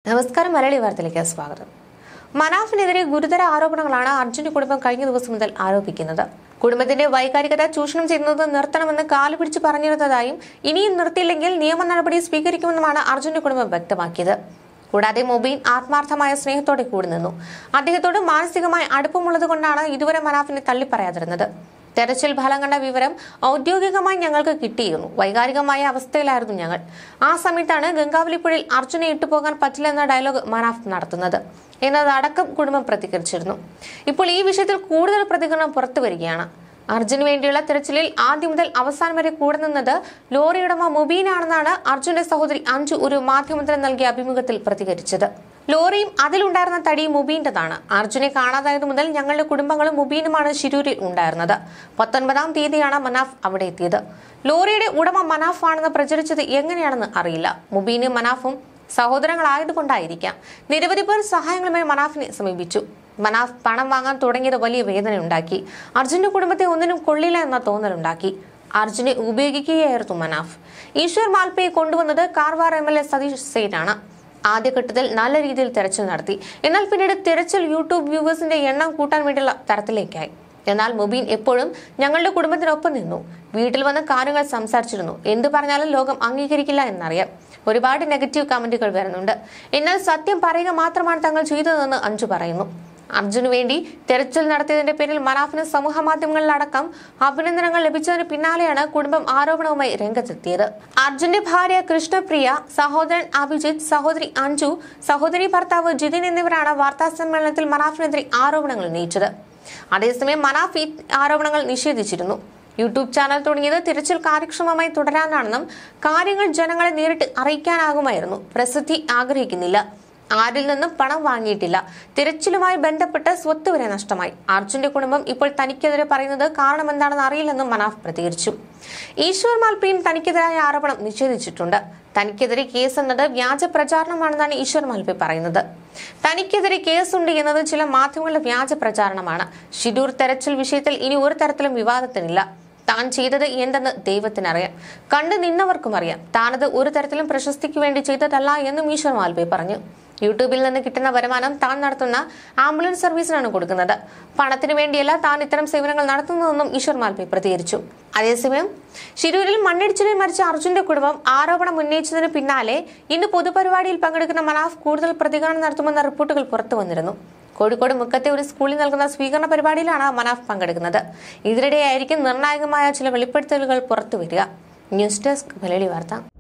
നമസ്കാരം മലയാളി വാർത്തയിലേക്ക് സ്വാഗതം മനാഫിനെതിരെ ഗുരുതര ആരോപണങ്ങളാണ് അർജുന്റെ കുടുംബം കഴിഞ്ഞ ദിവസം മുതൽ ആരോപിക്കുന്നത് കുടുംബത്തിന്റെ വൈകാരികത ചൂഷണം ചെയ്യുന്നത് നിർത്തണമെന്ന് കാലുപിടിച്ച് പറഞ്ഞിരുന്നതായും ഇനിയും നിർത്തിയില്ലെങ്കിൽ നിയമ നടപടി സ്വീകരിക്കുമെന്നുമാണ് അർജുന്റെ കുടുംബം വ്യക്തമാക്കിയത് കൂടാതെ മൊബീൻ ആത്മാർത്ഥമായ സ്നേഹത്തോടെ കൂടി നിന്നു അദ്ദേഹത്തോട് മാനസികമായി അടുപ്പമുള്ളത് കൊണ്ടാണ് ഇതുവരെ മനാഫിനെ തള്ളിപ്പറയാതിരുന്നത് തെരച്ചിൽ ഫലം കണ്ട വിവരം ഔദ്യോഗികമായി ഞങ്ങൾക്ക് കിട്ടിയിരുന്നു വൈകാരികമായ അവസ്ഥയിലായിരുന്നു ഞങ്ങൾ ആ സമയത്താണ് ഗംഗാവലിപ്പുഴയിൽ അർജുനെ ഇട്ടുപോകാൻ പറ്റില്ല എന്ന ഡയലോഗ് മനാഫ് നടത്തുന്നത് എന്നതടക്കം കുടുംബം പ്രതികരിച്ചിരുന്നു ഇപ്പോൾ ഈ വിഷയത്തിൽ കൂടുതൽ പ്രതികരണം പുറത്തു വരികയാണ് അർജുന് വേണ്ടിയുള്ള തിരച്ചിലിൽ ആദ്യം മുതൽ അവസാനം വരെ കൂടെ നിന്നത് ലോറി ഉടമ മുബീനാണെന്നാണ് അർജുന്റെ സഹോദരി അഞ്ജു ഒരു മാധ്യമത്തിന് നൽകിയ അഭിമുഖത്തിൽ പ്രതികരിച്ചത് ലോറിയും അതിലുണ്ടായിരുന്ന തടിയും മുബീന്റെതാണ് അർജുനെ കാണാതായത് മുതൽ ഞങ്ങളുടെ കുടുംബങ്ങളും മുബീനുമാണ് ശിരൂരിൽ ഉണ്ടായിരുന്നത് പത്തൊൻപതാം തീയതിയാണ് മനാഫ് അവിടെ എത്തിയത് ലോറിയുടെ ഉടമ മനാഫ് ആണെന്ന് പ്രചരിച്ചത് എങ്ങനെയാണെന്ന് അറിയില്ല മുബീനും മനാഫും സഹോദരങ്ങളായതുകൊണ്ടായിരിക്കാം നിരവധി പേർ സഹായങ്ങളുമായി മനാഫിനെ സമീപിച്ചു മനാഫ് പണം വാങ്ങാൻ തുടങ്ങിയത് വലിയ വേദനയുണ്ടാക്കി അർജുന്റെ കുടുംബത്തെ ഒന്നിനും കൊള്ളില്ല എന്ന തോന്നലുണ്ടാക്കി അർജുനെ ഉപയോഗിക്കുകയായിരുന്നു മനാഫ് ഈശ്വർ മാൽപ്പയെ കൊണ്ടുവന്നത് Karwar M L A Satish സെയ്നാണ് ആദ്യഘട്ടത്തിൽ നല്ല രീതിയിൽ തെരച്ചിൽ നടത്തി എന്നാൽ പിന്നീട് തെരച്ചിൽ യൂട്യൂബ് വ്യൂവേഴ്സിന്റെ എണ്ണം കൂട്ടാൻ വേണ്ടിയുള്ള തരത്തിലേക്കായി എന്നാൽ മുബീൻ എപ്പോഴും ഞങ്ങളുടെ കുടുംബത്തിനൊപ്പം നിന്നു വീട്ടിൽ വന്ന് കാര്യങ്ങൾ സംസാരിച്ചിരുന്നു എന്തു പറഞ്ഞാലും ലോകം അംഗീകരിക്കില്ല എന്നറിയാം ഒരുപാട് നെഗറ്റീവ് കമന്റുകൾ വരുന്നുണ്ട് എന്നാൽ സത്യം പറയുക മാത്രമാണ് തങ്ങൾ ചെയ്തതെന്ന് അഞ്ജു പറയുന്നു അർജുന് വേണ്ടി തെരച്ചിൽ നടത്തിയതിന്റെ പേരിൽ മനാഫിന് സമൂഹ മാധ്യമങ്ങളിലടക്കം അഭിനന്ദനങ്ങൾ ലഭിച്ചതിന് പിന്നാലെയാണ് കുടുംബം ആരോപണവുമായി രംഗത്തെത്തിയത് അർജുന്റെ ഭാര്യ കൃഷ്ണപ്രിയ സഹോദരൻ അഭിജിത്ത് സഹോദരി അഞ്ജു സഹോദരി ഭർത്താവ് ജിതിൻ എന്നിവരാണ് വാർത്താ സമ്മേളനത്തിൽ മനാഫിനെതിരെ ആരോപണങ്ങൾ ഉന്നയിച്ചത് അതേസമയം മനാഫ് ഈ ആരോപണങ്ങൾ നിഷേധിച്ചിരുന്നു യൂട്യൂബ് ചാനൽ തുടങ്ങിയത് തിരച്ചിൽ കാര്യക്ഷമമായി തുടരാനാണെന്നും കാര്യങ്ങൾ ജനങ്ങളെ നേരിട്ട് അറിയിക്കാനാകുമായിരുന്നു പ്രസിദ്ധി ആഗ്രഹിക്കുന്നില്ല ആരിൽ നിന്നും പണം വാങ്ങിയിട്ടില്ല തിരച്ചിലുമായി ബന്ധപ്പെട്ട് സ്വത്ത് വരെ നഷ്ടമായി അർജുന്റെ കുടുംബം ഇപ്പോൾ തനിക്കെതിരെ പറയുന്നത് കാരണം എന്താണെന്ന് അറിയില്ലെന്നും മനാഫ് പ്രതികരിച്ചു ഈശ്വർ മാൽപ്പയും തനിക്കെതിരായ ആരോപണം നിഷേധിച്ചിട്ടുണ്ട് തനിക്കെതിരെ കേസ് എന്നത് വ്യാജ പ്രചാരണമാണെന്നാണ് ഈശ്വർ മാൽപ്പെ പറയുന്നത് തനിക്കെതിരെ കേസുണ്ട് എന്നത് ചില മാധ്യമങ്ങളുടെ വ്യാജ പ്രചാരണമാണ് ഷിഡൂർ തെരച്ചിൽ വിഷയത്തിൽ ഇനി ഒരു തരത്തിലും വിവാദത്തിനില്ല താൻ ചെയ്തത് എന്തെന്ന് ദൈവത്തിനറിയാം കണ്ടു നിന്നവർക്കും അറിയാം താനത് ഒരു തരത്തിലും പ്രശസ്തിക്ക് വേണ്ടി ചെയ്തതല്ല എന്നും ഈശ്വർ മാൽവേ പറഞ്ഞു യൂട്യൂബിൽ നിന്ന് കിട്ടുന്ന വരുമാനം താൻ നടത്തുന്ന ആംബുലൻസ് സർവീസിനാണ് കൊടുക്കുന്നത് പണത്തിന് വേണ്ടിയല്ല താൻ ഇത്തരം സേവനങ്ങൾ നടത്തുന്നതെന്നും ഈശ്വർ മാൽവേ പ്രതികരിച്ചു അതേസമയം ശിരൂരിൽ മണ്ണിടിച്ചിലിൽ മരിച്ച അർജുന്റെ കുടുംബം ആരോപണം ഉന്നയിച്ചതിന് പിന്നാലെ ഇന്ന് പൊതുപരിപാടിയിൽ പങ്കെടുക്കുന്ന മനാഫ് കൂടുതൽ പ്രതികരണം നടത്തുമെന്ന റിപ്പോർട്ടുകൾ പുറത്തു വന്നിരുന്നു കോഴിക്കോട് മുക്കത്തെ ഒരു സ്കൂളിൽ നൽകുന്ന സ്വീകരണ പരിപാടിയിലാണ് മനാഫ് പങ്കെടുക്കുന്നത് ഇതിനിടെയായിരിക്കും നിർണായകമായ ചില വെളിപ്പെടുത്തലുകൾ പുറത്തുവരിക ന്യൂസ് ഡെസ്ക് മലയാളി വാർത്ത